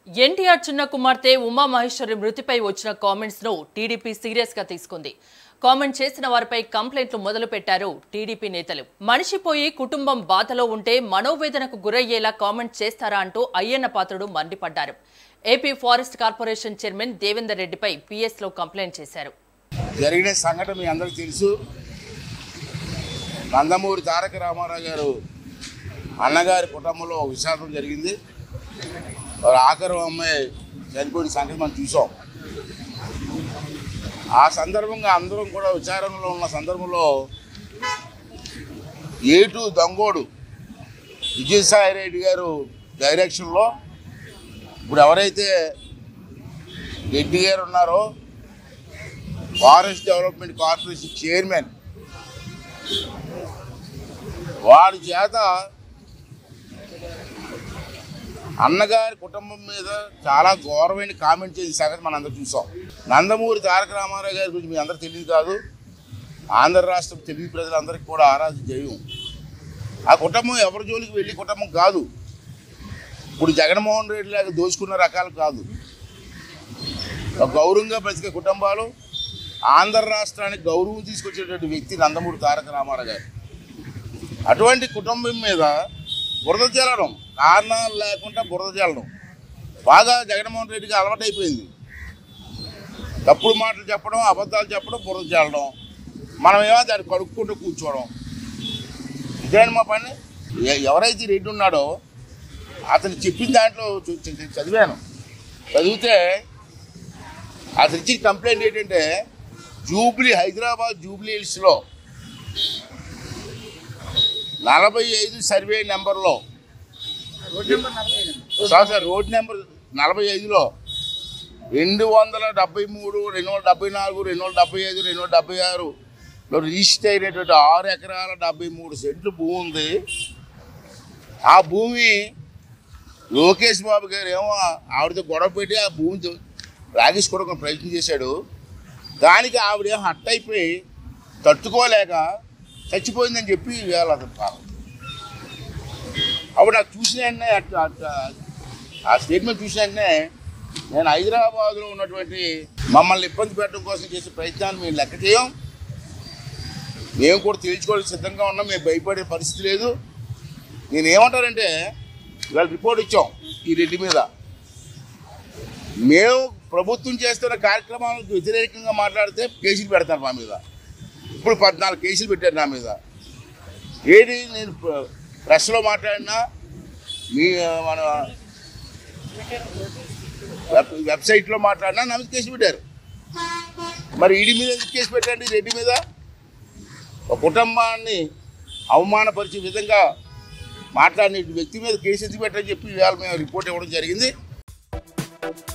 ఎన్టీఆర్ చిన్న కుమార్తె ఉమా మహేశ్వరి మృతిపై వచ్చిన కామెంట్స్ ను టీడీపీ సీరియస్ గా తీసుకుంది కామెంట్ చేసిన వారిపై కంప్లైంట్లు మొదలు పెట్టారు టీడీపీ నేతలు మనిషి పోయి కుటుంబం బాధలో ఉంటే మనోవేదనకు గురయ్యేలా కామెంట్ చేస్తారా అంటూ అయ్యన్న పాత్రుడు మండిపడ్డారు AP forest corporation chairman Devender రెడ్డిపై పిఎస్ లో కంప్లైంట్ చేశారు జరిగిన సంఘటన మీ అందరికీ తెలుసు నందమూరి తారక రామారావు గారు అన్నగారి కుటుంబంలో ఒక విషాదం జరిగింది వారి ఆఖరు అమ్మాయి చనిపోయిన సంగతి మనం చూసాం ఆ సందర్భంగా అందరం కూడా విచారణలో ఉన్న సందర్భంలో ఏటు దొంగోడు విజయసాయి రెడ్డి గారు డైరెక్షన్లో ఇప్పుడు ఎవరైతే రెడ్డి గారు ఉన్నారో ఫారెస్ట్ డెవలప్మెంట్ కార్పొరేషన్ చైర్మన్ వాడి చేత అన్నగారి కుటుంబం మీద చాలా ఘోరమైన కామెంట్ చేసిన సంగతి మనం అందరూ చూసాం నందమూరి తారక రామారావు గారి గురించి మీ అందరూ తెలియదు కాదు ఆంధ్ర రాష్ట్రం తెలుగు ప్రజలందరికీ కూడా ఆరాధన జయం ఆ కుటుంబం ఎవరి జోలికి వెళ్ళి కుటుంబం కాదు ఇప్పుడు జగన్మోహన్ రెడ్డి లాగా దోచుకున్న రకాలు కాదు ఒక గౌరవంగా బ్రతికే కుటుంబాలు ఆంధ్ర రాష్ట్రానికి గౌరవం తీసుకొచ్చేటువంటి వ్యక్తి నందమూరి తారక రామారావు గారు అటువంటి కుటుంబం మీద బురద చల్లడం కారణాలు లేకుండా బురద చల్లడం బాగా జగన్మోహన్ రెడ్డికి అలవాటైపోయింది తప్పుడు మాటలు చెప్పడం అబద్ధాలు చెప్పడం బురద చల్లడం మనం ఏమో దాన్ని కడుక్కుంటూ కూర్చోవడం ఇదేంటి మా పని ఎ- ఎవరైతే రెడ్డి ఉన్నాడో అతను చెప్పిన దాంట్లో చు- చు- చదివాను చదివితే అతను ఇచ్చిన కంప్లైంట్ ఏంటంటే జూబ్లీ హైదరాబాద్ జూబ్లీ హిల్స్లో నలభై ఐదు సర్వే నెంబర్లో సార్ సార్ రోడ్ నెంబర్ నలభై ఐదులో రెండు వందల డెబ్బై మూడు రెండు వందల డెబ్బై నాలుగు రెండు వందల డెబ్బై ఐదు రెండు వందల డెబ్బై ఆరులో రిజిస్టర్ అయినటువంటి ఆరు ఎకరాల డెబ్బై మూడు సెంట్లు భూమి ఉంది ఆ భూమి లోకేష్ బాబు గారు ఏమో ఆవిడతో గొడవ పెట్టి ఆ భూమి దో- లాగేసుకోవడానికి ప్రయత్నం చేశాడు దానికి ఆవిడ హట్ అయిపోయి తట్టుకోలేక చచ్చిపోయిందని చెప్పి ఇవాళ అతను పాపం అప్పుడు నాకు చూసిన వెంటనే అట్- అట్- ఆ స్టేట్మెంట్ చూసిన వెంటనే నేను హైదరాబాద్లో ఉన్నటువంటి మమ్మల్ని ఇబ్బంది పెట్టడం కోసం చేసే ప్రయత్నాన్ని మేము లెక్క చేయం మేము కూడా తేల్చుకోవడానికి సిద్ధంగా ఉన్నాం మేము భయపడే పరిస్థితి లేదు నేను ఏమంటానంటే ఇవాళ రిపోర్ట్ ఇచ్చాం ఈ రెడ్డి మీద మేము ప్రభుత్వం చేస్తున్న కార్యక్రమాలకు వ్యతిరేకంగా మాట్లాడితే కేసులు పెడతారు మా మీద ఇప్పుడు పద్నాలుగు కేసులు పెట్టారు నా మీద ఏది నేను ప్ర- ప్రెస్లో మాట్లాడినా మీ మన వెబ్ వెబ్సైట్లో మాట్లాడినా నా మీద కేసు పెట్టారు మరి ఈడి మీద ఎందుకు కేసు పెట్టండి రెడ్డి మీద ఒక కుటుంబాన్ని అవమానపరిచే విధంగా మాట్లాడిన వ్యక్తి మీద కేసు ఎందుకు పెట్టని చెప్పి ఇవాళ మేము రిపోర్ట్ ఇవ్వడం జరిగింది